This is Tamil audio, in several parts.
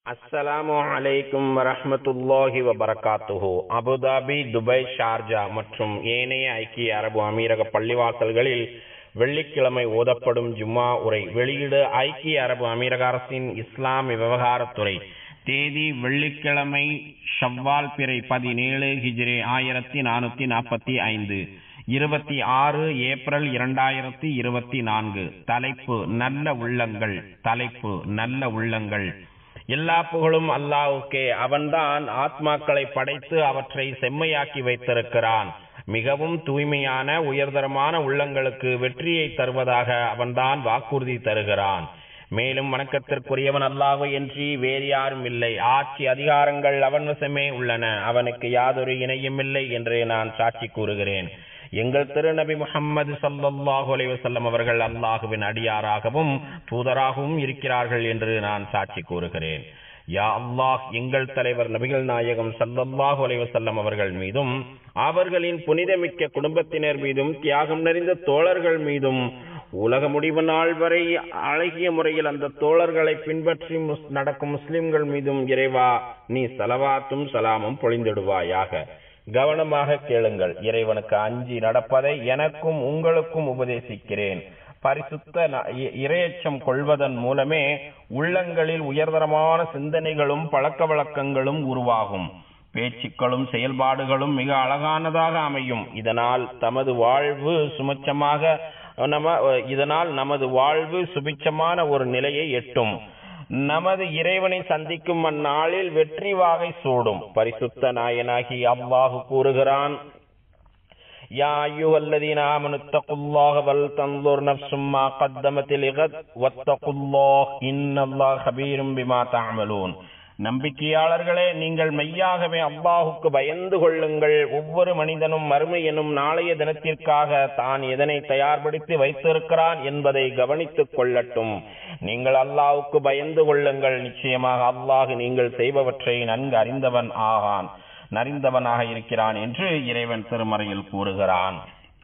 அஸ்ஸலாமு அலைக்கும் வரஹ்மத்துல்லாஹி வபரகாத்துஹு அபுதாபி துபாய் ஷார்ஜா மற்றும் ஏனைய ஐக்கிய அரபு அமீரக பள்ளிவாசல்களில் வெள்ளிக்கிழமை ஓதப்படும் ஜும்மா உரை வெளியீடு ஐக்கிய அரபு அமீரக அரசின் இஸ்லாம் விவகாரத்துறை தேதி வெள்ளிக்கிழமை ஷவ்வால் பிறை பதினேழு ஹிஜ்ரே ஆயிரத்தி நானூத்தி நாற்பத்தி ஐந்து இருபத்தி ஆறு ஏப்ரல் இரண்டாயிரத்தி இருபத்தி நான்கு தலைப்பு நல்ல உள்ளங்கள் தலைப்பு நல்ல உள்ளங்கள் எல்லா புகழும் அல்லாஹ்வுக்கே அவன்தான் ஆத்மாக்களை படைத்து அவற்றை செம்மையாக்கி வைத்திருக்கிறான் மிகவும் தூய்மையான உயர்தரமான உள்ளங்களுக்கு வெற்றியை தருவதாக அவன்தான் வாக்குறுதி தருகிறான் மேலும் வணக்கத்திற்குரியவன் அல்லாஹ் என்று வேறு யாரும் இல்லை ஆட்சி அதிகாரங்கள் அவன் வசமே உள்ளன அவனுக்கு யாதொரு இணையும் இல்லை என்று நான் சாட்சி கூறுகிறேன் எங்கள் திருநபி முகம்மது சல்லல்லாஹு அலைஹி வஸல்லம் அவர்கள் அல்லாஹுவின் அடியாராகவும் தூதராகவும் இருக்கிறார்கள் என்று நான் சாட்சி கூறுகிறேன் யா அல்லாஹ் எங்கள் தலைவர் நபிகள் நாயகம் சல்லல்லாஹு அலைஹி வஸல்லம் அவர்கள் மீதும் அவர்களின் புனிதமிக்க குடும்பத்தினர் மீதும் தியாகம் நிறைந்த தோழர்கள் மீதும் உலக முடிவு நாள் வரை அழகிய முறையில் அந்த தோழர்களை பின்பற்றி முஸ்- நடக்கும் முஸ்லிம்கள் மீதும் இறைவா நீ சலவாத்தும் சலாமும் பொழிந்திடுவாயாக கவனமாக கேளுங்கள் இறைவனுக்கு அஞ்சி நடப்பதை எனக்கும் உங்களுக்கும் உபதேசிக்கிறேன் பரிசுத்த ந- இ- இரையச்சம் கொள்வதன் மூலமே உள்ளங்களில் உயர்தரமான சிந்தனைகளும் பழக்க வழக்கங்களும் உருவாகும் பேச்சுக்களும் செயல்பாடுகளும் மிக அழகானதாக அமையும் இதனால் தமது வாழ்வு சுமச்சமாக நம இதனால் நமது வாழ்வு சுபிச்சமான ஒரு நிலையை எட்டும் நமது இறைவனை சந்திக்கும் அந்நாளில் வெற்றி வாகை சூடும் பரிசுத்த நாயனாகி அல்லாஹு கூறுகிறான் يا أيها الذين آمنوا اتقوا الله ولتنظر نفس ما قدمت لغد واتقوا الله إن الله خبير بما تعملون நம்பிக்கையாளர்களே நீங்கள் மெய்யாகவே அல்லாஹுக்கு பயந்து கொள்ளுங்கள் ஒவ்வொரு மனிதனும் மறுமை எனும் நாளைய தினத்திற்காக தான் எதனை தயார்படுத்தி வைத்திருக்கிறான் என்பதை கவனித்துக் கொள்ளட்டும் நீங்கள் அல்லாஹுக்கு பயந்து கொள்ளுங்கள் நிச்சயமாக அல்லாஹ் நீங்கள் செய்பவற்றை நன்கு அறிந்தவன் ஆகான் நறிந்தவனாக இருக்கிறான் என்று இறைவன் திருமறையில் கூறுகிறான்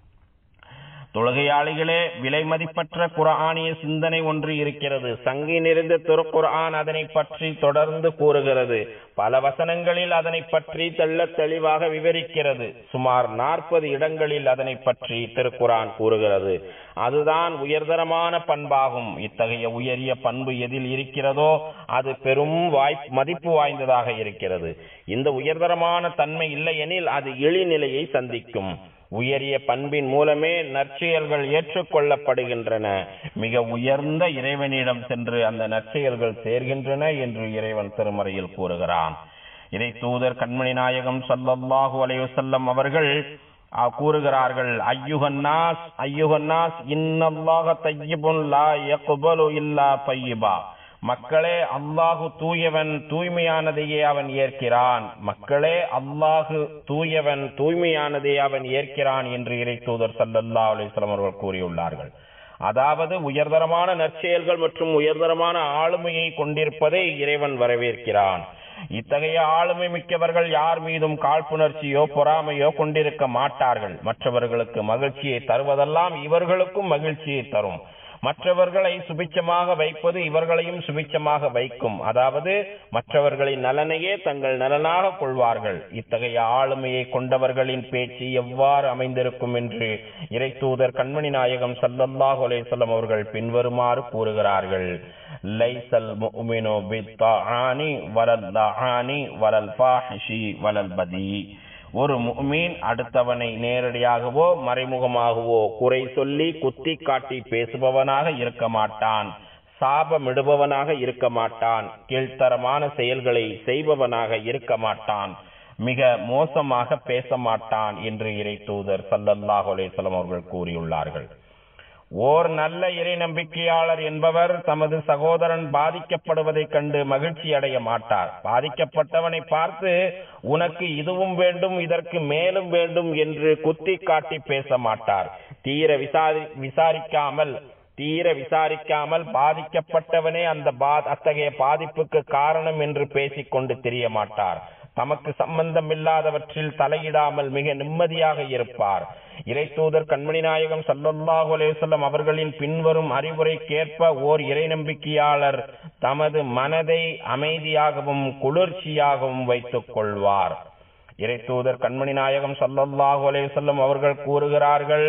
தொழுகையாளிகளே விலை மதிப்பற்ற குர்ஆனிய சிந்தனை ஒன்று இருக்கிறது சங்கி நிறைந்த திருக்குர்ஆன் அதனை பற்றி தொடர்ந்து கூறுகிறது பல வசனங்களில் அதனை பற்றி தெள்ளத் தெளிவாக விவரிக்கிறது சுமார் நாற்பது இடங்களில் அதனை பற்றி திருக்குர்ஆன் கூறுகிறது அதுதான் உயர்தரமான பண்பாகும் இத்தகைய உயரிய பண்பு எதில் இருக்கிறதோ அது பெரும் வாய் மதிப்பு வாய்ந்ததாக இருக்கிறது இந்த உயர்தரமான தன்மை இல்லையெனில் அது இழிநிலையை சந்திக்கும் உயரிய பண்பின் மூலமே நற்செயல்கள் ஏற்றுக்கொள்ளப்படுகின்றன மிக உயர்ந்த இறைவனிடம் சென்று அந்த நற்செயல்கள் சேர்கின்றன என்று இறைவன் திருமறையில் கூறுகிறான் இறை தூதர் கண்மணி நாயகம் ஸல்லல்லாஹு அலைஹி வஸல்லம் அவர்கள் ஆ, கூறுகிறார்கள் ஐயுகன்னாஸ் ஐயுகன்னாஸ் இன்னல்லாஹ தய்யிபுன் லா யக்பலு இல்லா தய்யிபா மக்களே அல்லாஹு தூயவன் தூய்மையானதையே அவன் ஏற்கிறான் மக்களே அல்லாஹு தூயவன் தூய்மையானதை அவன் ஏற்கிறான் என்று இறை தூதர் சல்லல்லாஹு அலைஹி வஸல்லம் அவர்கள் கூறியுள்ளார்கள் அதாவது உயர்தரமான நற்செயல்கள் மற்றும் உயர்தரமான ஆளுமையை கொண்டிருப்பதை இறைவன் வரவேற்கிறான் இத்தகைய ஆளுமை மிக்கவர்கள் யார் மீதும் காழ்ப்புணர்ச்சியோ பொறாமையோ கொண்டிருக்க மாட்டார்கள் மற்றவர்களுக்கு மகிழ்ச்சியை தருவதெல்லாம் இவர்களுக்கும் மகிழ்ச்சியை தரும் மற்றவர்களை சுபிச்சமாக வைப்பது இவர்களையும் சுபிச்சமாக வைக்கும் அதாவது மற்றவர்களின் நலனையே தங்கள் நலனாக கொள்வார்கள் இத்தகைய ஆளுமையை கொண்டவர்களின் பேச்சு எவ்வாறு அமைந்திருக்கும் என்று இறை தூதர் கண்மணி நாயகம் சல்லல்லாஹு அலைஹி வஸல்லம் அவர்கள் பின்வருமாறு கூறுகிறார்கள் லைசல் முஃமினு பித்தாஆனி வலல் லஆனி வலல் ஃபாஹிஷி வலல் பதி ஒரு முஃமின் அடுத்தவனை நேரடியாகவோ மறைமுகமாகவோ குறை சொல்லி குத்தி காட்டி பேசுபவனாக இருக்க மாட்டான் சாபமிடுபவனாக இருக்க மாட்டான் கீழ்த்தரமான செயல்களை செய்பவனாக இருக்க மாட்டான் மிக மோசமாக பேச மாட்டான் என்று இறை தூதர் சல்லல்லாஹு அலைஹி வஸல்லம் அவர்கள் கூறியுள்ளார்கள் ஓர் நல்ல இறை நம்பிக்கையாளர் என்பவர் தமது சகோதரன் பாதிக்கப்படுவதைக் கண்டு மகிழ்ச்சி அடைய மாட்டார் பாதிக்கப்பட்டவனை பார்த்து உனக்கு இதுவும் வேண்டும் இதற்கு மேலும் வேண்டும் என்று குத்தி காட்டி பேச மாட்டார் தீர விசாரி விசாரிக்காமல் தீர விசாரிக்காமல் பாதிக்கப்பட்டவனே அந்த பா அத்தகைய பாதிப்புக்கு காரணம் என்று பேசிக்கொண்டு தெரிய மாட்டார் தமக்கு சம்பந்தம் இல்லாதவற்றில் தலையிடாமல் மிக நிம்மதியாக இருப்பார் இறை தூதர் கண்மணி நாயகம் சல்லல்லாஹு அலைவசல்லம் அவர்களின் பின்வரும் அறிவுரைக்கேற்ப ஓர் இறை நம்பிக்கையாளர் தமது மனதை அமைதியாகவும் குளிர்ச்சியாகவும் வைத்துக் கொள்வார் இறை தூதர் கண்மணி நாயகம் சல்லல்லாஹு அலைவசல்லம் அவர்கள் கூறுகிறார்கள்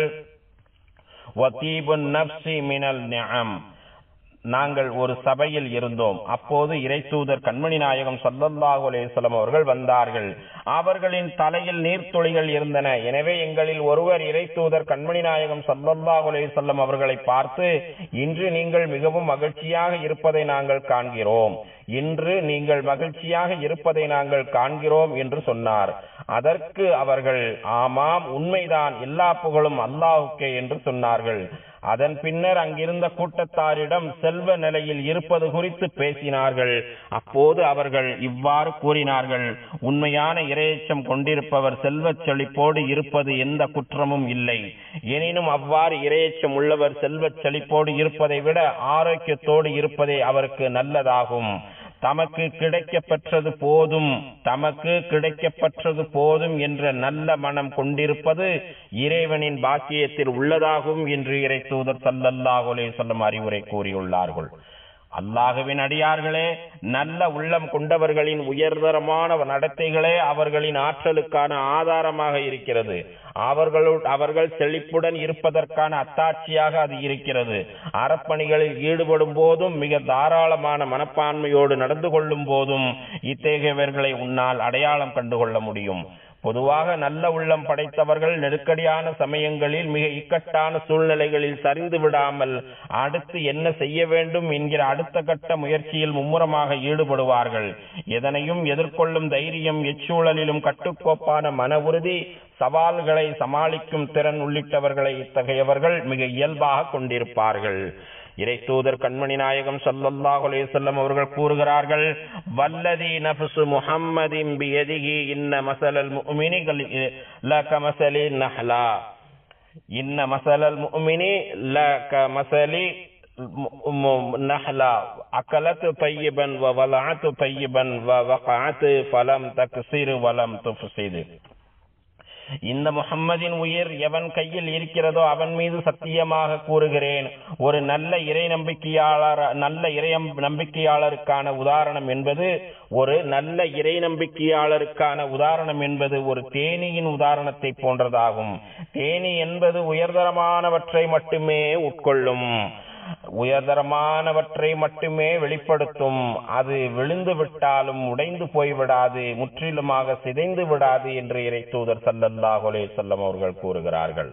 வத்தீபுன் நப்சி மினல் நிஅம் நாங்கள் ஒரு சபையில் இருந்தோம் அப்போது இறை தூதர் கண்மணி நாயகம் சல்லல்லாஹு அலையம் அவர்கள் வந்தார்கள் அவர்களின் தலையில் நீர்த்துளிகள் இருந்தன எனவே எங்களில் ஒருவர் இறை தூதர் கண்மணி நாயகம் சல்லல்லாஹு அலையம் அவர்களை பார்த்து இன்று நீங்கள் மிகவும் மகிழ்ச்சியாக இருப்பதை நாங்கள் காண்கிறோம் இன்று நீங்கள் மகிழ்ச்சியாக இருப்பதை நாங்கள் காண்கிறோம் என்று சொன்னார் அதற்கு அவர்கள் ஆமாம் உண்மைதான் எல்லா புகழும் அல்லாஹுக்கே என்று சொன்னார்கள் அதன் பின்னர் அங்கிருந்த கூட்டத்தாரிடம் செல்வ நிலையில் இருப்பது குறித்து பேசினார்கள் அப்போது அவர்கள் இவ்வாறு கூறினார்கள் உண்மையான இரையச்சம் கொண்டிருப்பவர் செல்வச் செழிப்போடு இருப்பது எந்த குற்றமும் இல்லை எனினும் அவ்வாறு இரையச்சம் உள்ளவர் செல்வச் செழிப்போடு இருப்பதை விட ஆரோக்கியத்தோடு இருப்பதே அவருக்கு நல்லதாகும் தமக்கு கிடைக்கப்பெற்றது போதும் தமக்கு கிடைக்கப்பெற்றது போதும் என்ற நல்ல மனம் கொண்டிருப்பது இறைவனின் பாக்கியத்தில் உள்ளதாகும் என்று இறை தூதர் சல்லல்லாஹு அலைஹி வஸல்லம் அறிவுரை கூறியுள்ளார்கள் அல்லாஹுவின் அடியார்களே நல்ல உள்ளம் கொண்டவர்களின் உயர்தரமான நடத்தைகளே அவர்களின் ஆற்றலுக்கான ஆதாரமாக இருக்கிறது அவர்களுள் அவர்கள் செழிப்புடன் இருப்பதற்கான அத்தாட்சியாக அது இருக்கிறது அறப்பணிகளில் ஈடுபடும் போதும் மிக தாராளமான மனப்பான்மையோடு நடந்து கொள்ளும் போதும் இத்தகையவர்களை உன்னால் அடையாளம் கண்டுகொள்ள முடியும் பொதுவாக நல்ல உள்ளம் படைத்தவர்கள் நெருக்கடியான சமயங்களில் மிக இக்கட்டான சூழ்நிலைகளில் சரிந்து விடாமல் அடுத்து என்ன செய்ய வேண்டும் என்கிற அடுத்த கட்ட முயற்சியில் மும்முரமாக ஈடுபடுவார்கள் எதனையும் எதிர்கொள்ளும் தைரியம் எச்சூழலிலும் கட்டுக்கோப்பான மன உறுதி சவால்களை சமாளிக்கும் திறன் உள்ளிட்டவர்களை இத்தகையவர்கள் மிக இயல்பாக கொண்டிருப்பார்கள் இறை தூதர் கண்மணி நாயகம் ஸல்லல்லாஹு அலைஹி வஸல்லம் அவர்கள் கூறுகிறார்கள் வல்லதி நஃப்சு முஹம்மதின் பியதிஹி இன்ன மஸலல் முஃமினி ல கமஸலி நஹ்லா இன்ன மஸலல் முஃமினி ல கமஸலி நஹ்லா அகலத் طيبا وولعت طيبا ووقعت فلم تكسر ولم تفسد இந்த முகம்மதின் உயிர் எவன் கையில் இருக்கிறதோ அவன் மீது சத்தியமாக கூறுகிறேன் ஒரு நல்ல இறை நம்பிக்கையாளர் நல்ல இறை நம்பிக்கையாளருக்கான உதாரணம் என்பது ஒரு நல்ல இறை நம்பிக்கையாளருக்கான உதாரணம் என்பது ஒரு தேனியின் உதாரணத்தை போன்றதாகும் தேனி என்பது உயர்தரமானவற்றை மட்டுமே உட்கொள்ளும் உயர்தரமானவற்றை மட்டுமே வெளிப்படுத்தும் அது விழுந்து விட்டாலும் உடைந்து போய்விடாது முற்றிலுமாக சிதைந்து விடாது என்று இறை தூதர் சல்லல்லாஹு அலைஹி வஸல்லம் அவர்கள் கூறுகிறார்கள்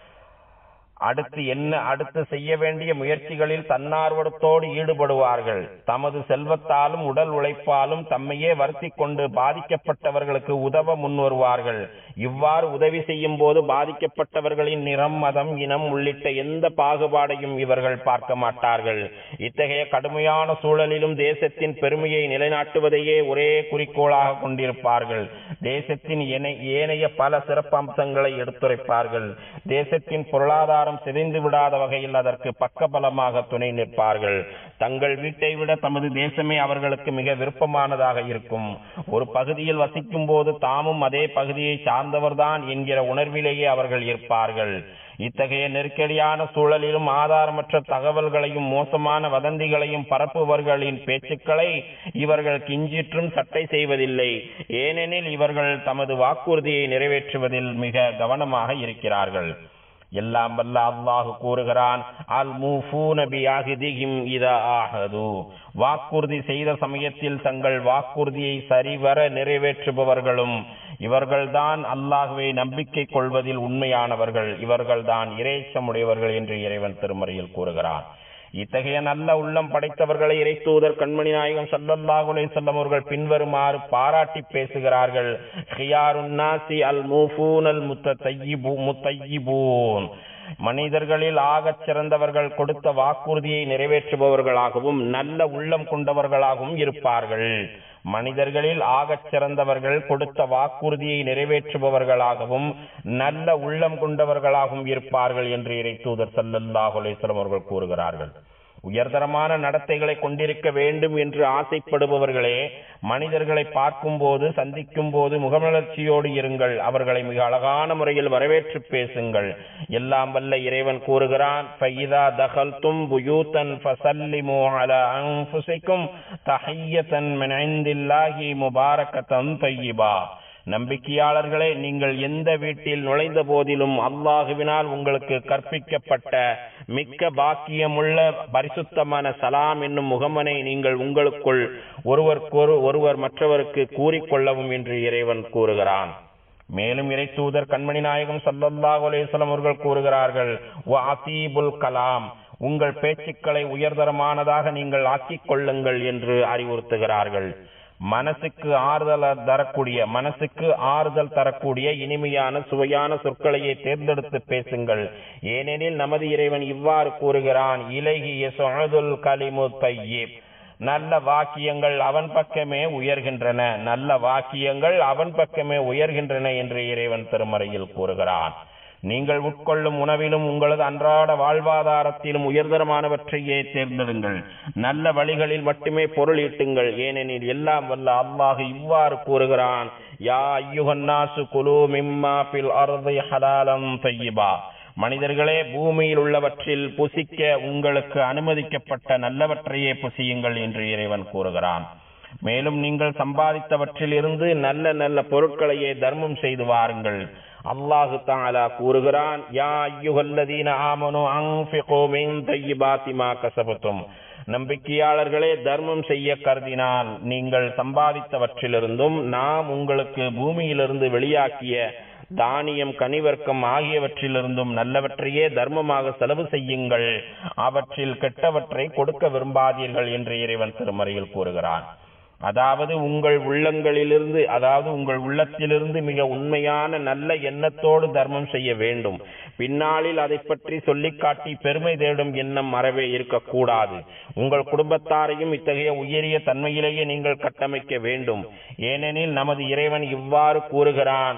அடுத்து என்ன அடுத்து செய்ய வேண்டிய முயற்சிகளில் தன்னார்வத்தோடு ஈடுபடுவார்கள் தமது செல்வத்தாலும் உடல் உழைப்பாலும் தம்மையே வருத்தி கொண்டு பாதிக்கப்பட்டவர்களுக்கு உதவ முன்வருவார்கள் இவ்வாறு உதவி செய்யும் போது பாதிக்கப்பட்டவர்களின் நிறம் மதம் இனம் உள்ளிட்ட எந்த பாகுபாடையும் இவர்கள் பார்க்க மாட்டார்கள் இத்தகைய கடுமையான சூழலிலும் தேசத்தின் பெருமையை நிலைநாட்டுவதையே ஒரே குறிக்கோளாக கொண்டிருப்பார்கள் தேசத்தின் ஏனைய பல சிறப்பம்சங்களை எடுத்துரைப்பார்கள் தேசத்தின் பொருளாதாரம் சிதைந்து விடாத வகையில் அதற்கு பக்கபலமாக துணை நிற்பார்கள் தங்கள் வீட்டை விட தமது தேசமே அவர்களுக்கு மிக விருப்பமானதாக இருக்கும் ஒரு பகுதியில் வசிக்கும் போது தாமும் அதே பகுதியை சார்ந்தவர்தான் என்கிற உணர்விலேயே அவர்கள் இருப்பார்கள் இத்தகைய நெருக்கடியான சூழலிலும் ஆதாரமற்ற தகவல்களையும் மோசமான வதந்திகளையும் பரப்புவர்களின் பேச்சுக்களை இவர்கள் கிஞ்சிற்றும் சட்டை செய்வதில்லை ஏனெனில் இவர்கள் தமது வாக்குறுதியை நிறைவேற்றுவதில் மிக கவனமாக இருக்கிறார்கள் எல்லாம் வல்ல அல்லாஹு கூறுகிறான் அல் மூஃபூன பியாஹிதிஹிம் இதா ஆஹது வாக்குறுதி செய்த சமயத்தில் தங்கள் வாக்குறுதியை சரிவர நிறைவேற்றுபவர்களும் இவர்கள்தான் அல்லாஹுவை நம்பிக்கை கொள்வதில் உண்மையானவர்கள் இவர்கள்தான் இறைச்சமுடையவர்கள் என்று இறைவன் திருமறையில் கூறுகிறான் இத்தகைய நல்ல உள்ளம் படைத்தவர்களை இறை தூதர் கண்மணி நாயகம் சல்லல்லாஹு அலைஹி வஸல்லம் அவர்கள் பின்வருமாறு பாராட்டி பேசுகிறார்கள் ஹியாருன் நாசி அல் மூஃபூன் அல் முத்தய்யிபு முத்தய்யிபூன் மனிதர்களில் ஆகச் சிறந்தவர்கள் கொடுத்த வாக்குறுதியை நிறைவேற்றுபவர்களாகவும் நல்ல உள்ளம் கொண்டவர்களாகவும் இருப்பார்கள் மனிதர்களில் ஆகச் சிறந்தவர்கள் கொடுத்த வாக்குறுதியை நிறைவேற்றுபவர்களாகவும் நல்ல உள்ளம் கொண்டவர்களாகவும் இருப்பார்கள் என்று இறை தூதர் சல்லல்லாஹு அலைஹி வஸல்லம் அவர்கள் கூறுகிறார்கள் உயர்தரமான நடத்தைகளை கொண்டிருக்க வேண்டும் என்று ஆசைப்படுபவர்களே மனிதர்களை பார்க்கும் போது சந்திக்கும் போது முகமலர்ச்சியோடு இருங்கள் அவர்களை மிக அழகான முறையில் வரவேற்று பேசுங்கள் எல்லாம் வல்ல இறைவன் கூறுகிறான் ஃபைதா தகல்தும் புயூதன் ஃபசல்லிமு அலா அன்ஃபுசிக்கும் தஹியத்தன் மின் இந்தில்லாஹி முபாரக்கத்தன் தய்யிபா நம்பிக்கையாளர்களே நீங்கள் எந்த வீட்டில் நுழைந்த போதிலும் அல்லாஹுவினால் உங்களுக்கு கற்பிக்கப்பட்ட மிக்க பாக்கியமுள்ள பரிசுத்தமான சலாம் என்னும் முகமனை நீங்கள் உங்களுக்குள் ஒருவருக்கொரு ஒருவர் மற்றவருக்கு கூறிக்கொள்ளவும் என்று இறைவன் கூறுகிறான் மேலும் இறை தூதர் கண்மணி நாயகம் சல்லல்லாஹு அலைஹிஸ்ஸலாம் அவர்கள் கூறுகிறார்கள் வாசீபுல் கலாம் உங்கள் பேச்சுக்களை உயர்தரமானதாக நீங்கள் ஆக்கிக் கொள்ளுங்கள் என்று அறிவுறுத்துகிறார்கள் மனசுக்கு ஆறுதல் தரக்கூடிய மனசுக்கு ஆறுதல் தரக்கூடிய இனிமையான சுவையான சொற்களையே தேர்ந்தெடுத்து பேசுங்கள் ஏனெனில் நமது இறைவன் இவ்வாறு கூறுகிறான் இலகிய சொழுதுல் கலிமு தையீப் நல்ல வாக்கியங்கள் அவன் பக்கமே உயர்கின்றன நல்ல வாக்கியங்கள் அவன் பக்கமே உயர்கின்றன என்று இறைவன் திருமறையில் கூறுகிறான் நீங்கள் உட்கொள்ளும் உணவிலும் உங்களது அன்றாட வாழ்வாதாரத்திலும் உயர்தரமானவற்றையே தேர்ந்தெடுங்கள் நல்ல வழிகளில் மட்டுமே பொருள் ஈட்டுங்கள் ஏனெனில் எல்லாம் வல்ல அல்லாஹ் இவ்வாறு கூறுகிறான் யா ஐயுகன்னாசு குலு மிம்மா பில் அர்தி ஹலாலம் தையிபா மனிதர்களே பூமியில் உள்ளவற்றில் புசிக்க உங்களுக்கு அனுமதிக்கப்பட்ட நல்லவற்றையே புசியுங்கள் என்று இறைவன் கூறுகிறான் மேலும் நீங்கள் சம்பாதித்தவற்றில் இருந்து நல்ல நல்ல பொருட்களையே தர்மம் செய்து வாருங்கள் அல்லாஹு தாலா கூறுகிறான் யா ஐயுகல்லதீன ஆமனு அன்ஃபிகு மின் தய்யிபாத்தி மா கஸபத்தும் நம்பிக்கையாளர்களே தர்மம் செய்ய கருதினால் நீங்கள் சம்பாதித்தவற்றிலிருந்தும் நாம் உங்களுக்கு பூமியிலிருந்து வெளியாக்கிய தானியம் கனிவர்க்கம் ஆகியவற்றிலிருந்தும் நல்லவற்றையே தர்மமாக செலவு செய்யுங்கள் அவற்றில் கெட்டவற்றை கொடுக்க விரும்பாதீர்கள் என்று இறைவன் திருமறையில் கூறுகிறான் அதாவது உங்கள் உள்ளங்களிலிருந்து அதாவது உங்கள் உள்ளத்திலிருந்து மிக உண்மையான நல்ல எண்ணத்தோடு தர்மம் செய்ய வேண்டும் பின்னாளில் அதை பற்றி சொல்லிக் காட்டி பெருமை தேடும் எண்ணம் அறவே இருக்கக்கூடாது உங்கள் குடும்பத்தாரையும் இத்தகைய உயரிய தன்மையிலேயே நீங்கள் கட்டமைக்க வேண்டும் ஏனெனில் நமது இறைவன் இவ்வாறு கூறுகிறான்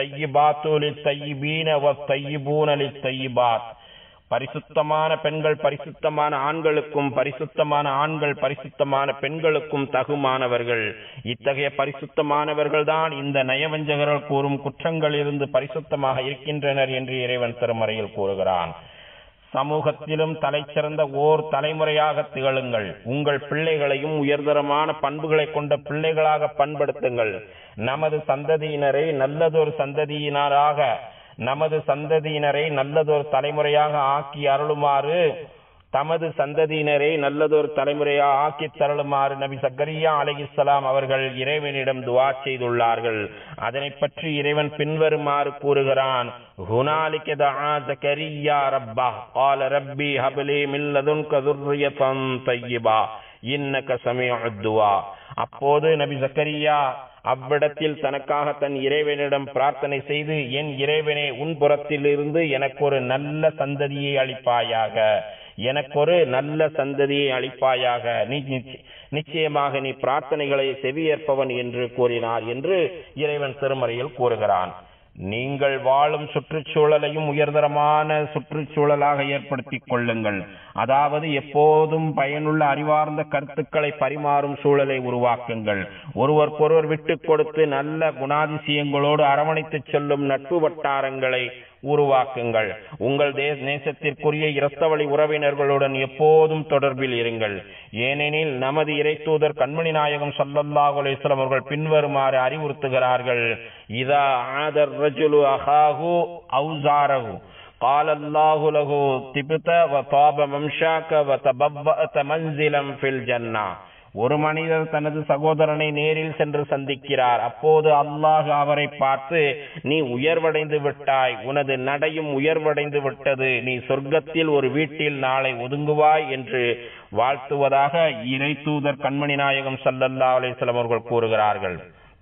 பரிசுத்தமான பெண்கள் பரிசுத்தமான ஆண்களுக்கும் பரிசுத்தமான ஆண்கள் பரிசுத்தமான பெண்களுக்கும் தகுமானவர்கள் இத்தகைய பரிசுத்தமானவர்கள் தான் இந்த நயவஞ்சகர்கள் கூறும் குற்றங்களிலிருந்து பரிசுத்தமாக இருக்கின்றனர் என்று இறைவன் திருமறையில் கூறுகிறான் சமூகத்திலும் தலைச்சிறந்த ஓர் தலைமுறையாக திகழுங்கள் உங்கள் பிள்ளைகளையும் உயர்தரமான பண்புகளை கொண்ட பிள்ளைகளாக பண்படுத்துங்கள் நமது சந்ததியினரை நல்லதொரு சந்ததியினராக நமது சந்ததியினரை நல்லதொரு தலைமுறையாக ஆக்கி அருளுமாறு தமது சந்ததியினரை நல்லதொரு தலைமுறையாக ஆக்கி தருளுமாறு நபி சக்கரியா அலைஹிஸ்ஸலாம் அவர்கள் இறைவனிடம் துவா செய்துள்ளார்கள் அதனை பற்றி இறைவன் பின்வருமாறு கூறுகிறான் ஹுனாலிக தஆ ஜக்கரியா ரப்பா قال ربي هب لي من لدنك ذرية طيبة இன்னக சமீஉத் துஆ அப்போது நபி ஜக்கரியா அவ்விடத்தில் தனக்காக தன் இறைவனிடம் பிரார்த்தனை செய்து என் இறைவனே உன் புறத்தில் இருந்து எனக்கு ஒரு நல்ல சந்ததியை அளிப்பாயாக எனக்கு ஒரு நல்ல சந்ததியை அளிப்பாயாக நீ நிச்ச- நிச்சயமாக நீ பிரார்த்தனைகளை செவியேற்பவன் என்று கூறினார் என்று இறைவன் திருமறையில் கூறுகிறான் நீங்கள் வாழும் சுற்றுச்சூழலையும் உயர்தரமான சுற்றுச்சூழலாக ஏற்படுத்திக் கொள்ளுங்கள் அதாவது எப்போதும் பயனுள்ள அறிவார்ந்த கருத்துக்களை பரிமாறும் சூழலை உருவாக்குங்கள் ஒருவருக்கொருவர் விட்டுக் கொடுத்து நல்ல குணாதிசயங்களோடு அரவணைத்துச் செல்லும் நட்பு வட்டாரங்களை உருவாக்குங்கள் உங்கள் தேச நேசத்திற்குரிய இரத்தவழி உறவினர்களுடன் எப்போதும் தொடர்பில் இருங்கள் ஏனெனில் நமது இறைத்தூதர் கண்மணி நாயகம் ஸல்லல்லாஹு அலைஹி வஸல்லம் அவர்கள் பின்வருமாறு அறிவுறுத்துகிறார்கள் இதா ஆதர் ரஜுலு அஹாஹு அவுசாரஹு قال الله له تبت وطاب ممشاك وتبوأت منزلا في الجنة ஒரு மனிதர் தனது சகோதரனை நேரில் சென்று சந்திக்கிறார் அப்போது அல்லாஹ் அவரை பார்த்து நீ உயர்வடைந்து விட்டாய் உனது நடையும் உயர்வடைந்து விட்டது நீ சொர்க்கத்தில் ஒரு வீட்டில் நாளை ஒதுங்குவாய் என்று வாழ்த்துவதாக இறை தூதர் கண்மணி நாயகம் ஸல்லல்லாஹு அலைஹி வஸல்லம் அவர்கள் கூறுகிறார்கள்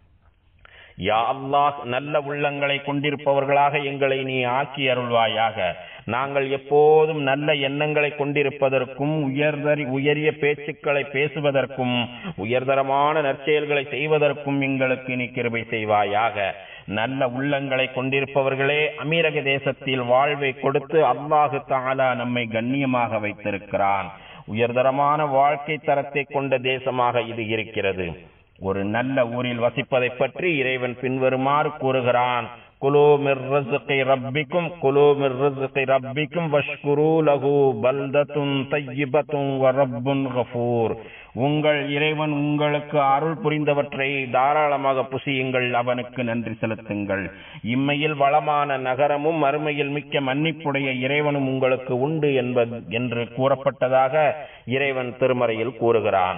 யா அல்லாஹ் நல்ல உள்ளங்களை கொண்டிருப்பவர்களாக எங்களை நீ ஆக்கி அருள்வாயாக நாங்கள் எப்போதும் நல்ல எண்ணங்களை கொண்டிருப்பதற்கும் உயர்தரி உயரிய பேச்சுக்களை பேசுவதற்கும் உயர்தரமான நற்செயல்களை செய்வதற்கும் எங்களுக்கு நீ கிருபை செய்வாயாக நல்ல உள்ளங்களை கொண்டிருப்பவர்களே அமீரக தேசத்தில் வாழ்வை கொடுத்து அல்லாஹு தாலா நம்மை கண்ணியமாக வைத்திருக்கிறான் உயர்தரமான வாழ்க்கை தரத்தை கொண்ட தேசமாக இது இருக்கிறது ஒரு நல்ல ஊரில் வசிப்பதை பற்றி இறைவன் பின்வருமாறு கூறுகிறான் குலு மிர் ரிஸ்கி ரப்பிக்கும் குலு மிர் ரிஸ்கி ரப்பிக்கும் வஷ்குரு லஹு பல்தத்துன் தய்யிபத்துன் வ ரப்புன் கஃபூர் உங்கள் இறைவன் உங்களுக்கு அருள் புரிந்தவற்றை தாராளமாக புசியுங்கள் அவனுக்கு நன்றி செலுத்துங்கள் இம்மையில் வளமான நகரமும் மறுமையில் மிக்க மன்னிப்புடைய இறைவனும் உங்களுக்கு உண்டு என்பது என்று கூறப்பட்டதாக இறைவன் திருமறையில் கூறுகிறான்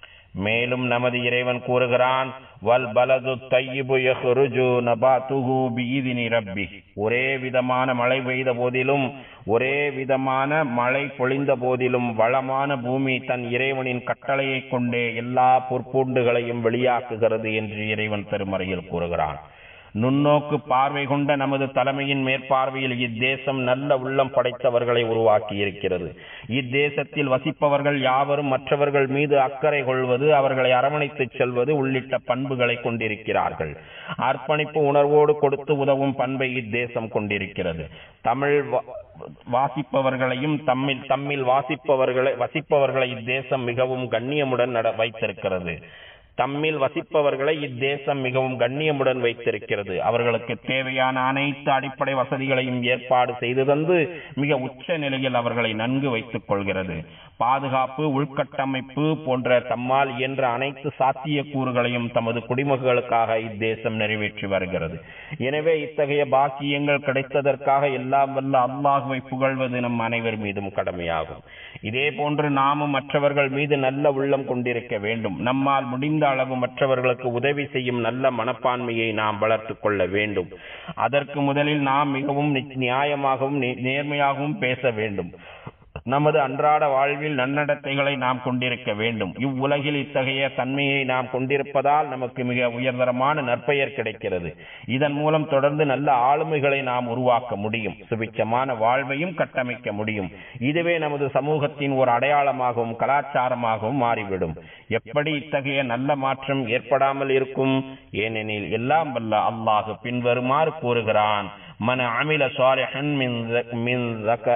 மேலும் நமது இறைவன் கூறுகிறான் வல் பலது தையிபு யஹ்ருஜு நபாத்துஹு பிஇذن ரப்பி ஒரே விதமான மழை பெய்த போதிலும் ஒரே விதமான மழை பொழிந்த போதிலும் வளமான பூமி தன் இறைவனின் கட்டளையை கொண்டே எல்லா பொற்பூண்டுகளையும் வெளியாக்குகிறது என்று இறைவன் திருமறையில் கூறுகிறான் நுண்ணோக்கு பார்வை கொண்ட நமது தலைமையின் மேற்பார்வையில் இத்தேசம் நல்ல உள்ளம் படைத்தவர்களை உருவாக்கி இருக்கிறது இத்தேசத்தில் வசிப்பவர்கள் யாவரும் மற்றவர்கள் மீது அக்கறை கொள்வது அவர்களை அரவணைத்துச் செல்வது உள்ளிட்ட பண்புகளை கொண்டிருக்கிறார்கள் அர்ப்பணிப்பு உணர்வோடு கொடுத்து உதவும் பண்பை இத்தேசம் கொண்டிருக்கிறது தமிழ் வாசிப்பவர்களையும் தம்மில் தம்மில் வாசிப்பவர்களை வசிப்பவர்களை இத்தேசம் மிகவும் கண்ணியமுடன் நட வைத்திருக்கிறது தம்மில் வசிப்பவர்களை இத்தேசம் மிகவும் கண்ணியமுடன் வைத்திருக்கிறது அவர்களுக்கு தேவையான அனைத்து அடிப்படை வசதிகளையும் ஏற்பாடு செய்து தந்து மிக உச்ச நிலையில் அவர்களை நன்கு வைத்துக் கொள்கிறது பாதுகாப்பு உள்கட்டமைப்பு போன்ற தம்மால் இயன்ற அனைத்து சாத்திய கூறுகளையும் தமது குடிமக்களுக்காக இத்தேசம் நிறைவேற்றி வருகிறது எனவே இத்தகைய பாக்கியங்கள் கிடைத்ததற்காக எல்லாம் வல்ல அல்லாஹுவை புகழ்வது நம் அனைவர் மீதும் கடமையாகும் இதே போன்று நாமும் மற்றவர்கள் மீது நல்ல உள்ளம் கொண்டிருக்க வேண்டும் நம்மால் முடிந்த அளவு மற்றவர்களுக்கு உதவி செய்யும் நல்ல மனப்பான்மையை நாம் வளர்த்துக் கொள்ள வேண்டும் அதற்கு முதலில் நாம் மிகவும் நியாயமாகவும் நேர்மையாகவும் பேச வேண்டும் நமது அன்றாட வாழ்வில் நன்னடத்தைகளை நாம் கொண்டிருக்க வேண்டும் இவ்வுலகில் இத்தகைய தன்மையை நாம் கொண்டிருப்பதால் நமக்கு மிக உயர்தரமான நற்பெயர் கிடைக்கிறது இதன் மூலம் தொடர்ந்து நல்ல ஆளுமைகளை நாம் உருவாக்க முடியும் சுபிச்சமான வாழ்வையும் கட்டமைக்க முடியும் இதுவே நமது சமூகத்தின் ஒரு அடையாளமாகவும் கலாச்சாரமாகவும் மாறிவிடும் எப்படி இத்தகைய நல்ல மாற்றம் ஏற்படாமல் இருக்கும் ஏனெனில் எல்லாம் வல்ல அல்லாஹு பின்வருமாறு கூறுகிறான் மன அமில சாலிஹன் மின் மின்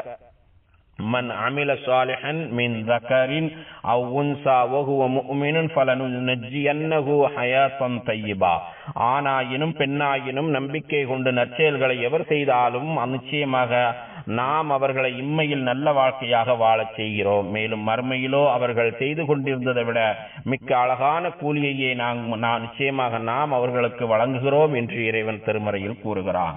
من عمل صالحا من ذكر أو أنثى وهو مؤمن فلننجينه حياة طيبة ஆணாயினும் பெண்ணாயினும் நம்பிக்கை கொண்டு நற்செயல்களை எவர் செய்தாலும் நிச்சயமாக நாம் அவர்களை இம்மையில் நல்ல வாழ்க்கையாக வாழச் செய்கிறோம் மேலும் மறுமையிலோ அவர்கள் செய்து கொண்டிருந்ததை விட மிக்க அழகான கூலியையே நாம் நிச்சயமாக நாம் அவர்களுக்கு வழங்குகிறோம் என்று இறைவன் திருமறையில் கூறுகிறான்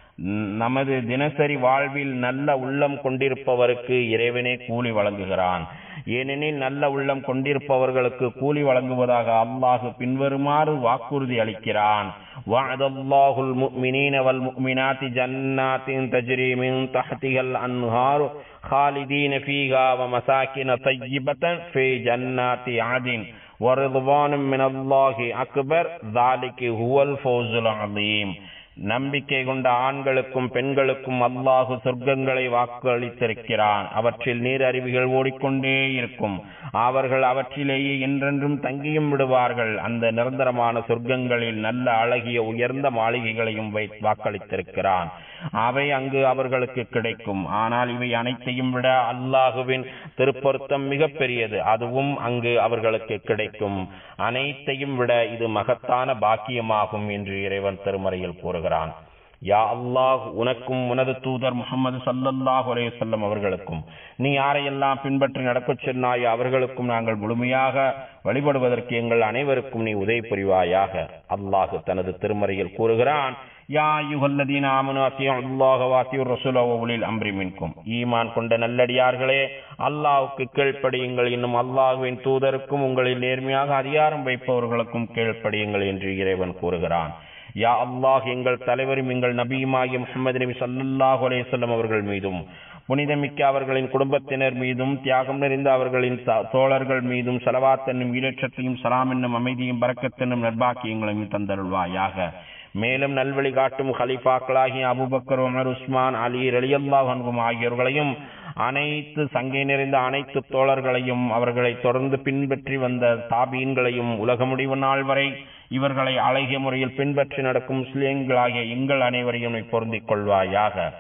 நமது தினசரி வாழ்வில் நல்ல உள்ளம் கொண்டிருப்பவருக்கு இறைவனே கூலி வழங்குகிறான் ஏனெனில் நல்ல உள்ளம் கொண்டிருப்பவர்களுக்கு கூலி வழங்குவதாக அல்லாஹு பின்வருமாறு வாக்குறுதி அளிக்கிறான் وعد الله المؤمنين والمؤمنات جنات تجري من تحتها الأنهار خالدين فيها ومساكن طيبة في جنات عدن ورضوان من الله أكبر ذلك هو الفوز العظيم நம்பிக்கை கொண்ட ஆண்களுக்கும் பெண்களுக்கும் அல்லாஹு சொர்க்கங்களை வாக்களித்திருக்கிறான் அவற்றில் நீர் அருவிகள் ஓடிக்கொண்டே இருக்கும் அவர்கள் அவற்றிலேயே என்றென்றும் தங்கியும் விடுவார்கள் அந்த நிரந்தரமான சொர்க்கங்களில் நல்ல அழகிய உயர்ந்த மாளிகைகளையும் வாக்களித்திருக்கிறான் அவை அங்கு அவர்களுக்கு கிடைக்கும் ஆனால் இவை அனைத்தையும் விட அல்லாஹுவின் திருப்பொருத்தம் மிக பெரியது அதுவும் அங்கு அவர்களுக்கு கிடைக்கும் அனைத்தையும் விட இது மகத்தான பாக்கியமாகும் என்று இறைவன் திருமறையில் கூறுகிறான் யா அல்லாஹ் உனக்கும் உனது தூதர் முகமது சல்லல்லாஹ் செல்லம் அவர்களுக்கும் நீ யாரையெல்லாம் பின்பற்றி நடக்கச் சொன்னாயோ அவர்களுக்கும் நாங்கள் முழுமையாக வழிபடுவதற்கு எங்கள் அனைவருக்கும் நீ உதவி புரிவாயாக அல்லாஹு தனது திருமறையில் கூறுகிறான் யா யுகல்லதீன ஆமனு அத்தியும் அல்லாஹ வாத்தியூர் ரசூல ஒளில் அம்ரி மின்கும் ஈமான் கொண்ட நல்லடியார்களே அல்லாஹுக்கு கீழ்ப்படியுங்கள் இன்னும் அல்லாஹுவின் தூதருக்கும் உங்களில் நேர்மையாக அதிகாரம் வைப்பவர்களுக்கும் கீழ்ப்படியுங்கள் என்று இறைவன் கூறுகிறான் யா அல்லாஹ் எங்கள் தலைவரும் எங்கள் நபியுமாகிய முகமது நபி சல்லாஹூ அலேசல்லம் அவர்கள் மீதும் புனிதமிக்க அவர்களின் குடும்பத்தினர் மீதும் தியாகம் நிறைந்த அவர்களின் தோழர்கள் மீதும் செலவாத் என்னும் ஈரேற்றத்தையும் சலாம் என்னும் அமைதியும் பறக்கத்தென்னும் நர்பாக்கியங்களையும் தந்தருள்வாயாக மேலும் நல்வழி காட்டும் ஹலிஃபாக்களாகிய அபுபக்கர் உமர் உஸ்மான் அலி ரலியல்லாஹ் அன்பும் ஆகியோர்களையும் அனைத்து சங்கை நிறைந்த அனைத்து தோழர்களையும் அவர்களை தொடர்ந்து பின்பற்றி வந்த தாபீன்களையும் உலக முடிவு நாள் வரை இவர்களை அழகிய முறையில் பின்பற்றி நடக்கும் முஸ்லிம்களாகிய எங்கள் அனைவரையும் பொருந்திக் கொள்வாயாக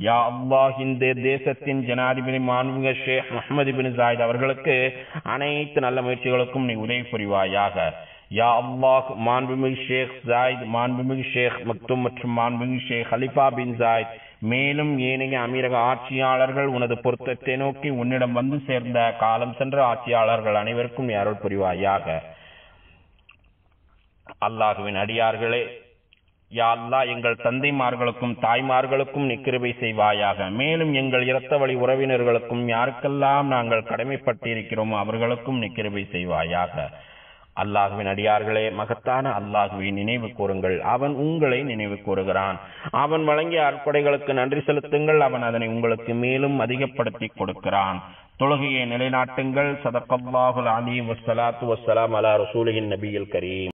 யா அல்லாஹ் இந்த தேசத்தின் ஜனாதிபதி மாண்புமிகு ஷேக் முகமது பின் ஜாயித் அவர்களுக்கு அனைத்து நல்ல முயற்சிகளுக்கும் நீ உதவி புரிவாயாக யா அல்லாஹ் மாண்புமிகு ஷேக் ஜாயித் மாண்புமிகு ஷேக் மக்தும் மற்றும் மாண்புமிகு ஷேக் ஹலிஃபா பின் ஜாயித் மேலும் ஏனைய அமீரக ஆட்சியாளர்கள் உனது பொருத்தத்தை நோக்கி உன்னிடம் வந்து சேர்ந்த காலம் சென்ற ஆட்சியாளர்கள் அனைவருக்கும் நீ அருள் புரிவாயாக அல்லாஹுவின் அடியார்களே யா அல்லாஹ் எங்கள் தந்தைமார்களுக்கும் தாய்மார்களுக்கும் நீ கிருபை செய்வாயாக மேலும் எங்கள் இரத்த வழி உறவினர்களுக்கும் யாருக்கெல்லாம் நாங்கள் கடமைப்பட்டிருக்கிறோமோ அவர்களுக்கும் நீ கிருபை செய்வாயாக அல்லாஹுவின் அடியார்களே மகத்தான அல்லாஹுவை நினைவு கூறுங்கள் அவன் உங்களை நினைவு கூறுகிறான் அவன் வழங்கிய அற்படைகளுக்கு நன்றி செலுத்துங்கள் அவன் அதனை உங்களுக்கு மேலும் அதிகப்படுத்தி கொடுக்கிறான் தொழுகையை நிலைநாட்டுங்கள் சதக்கல்லாஹுல் அலீம் வஸ்ஸலாத்து வஸ்ஸலாம் அலா ரசூலின் நபியில் கரீம்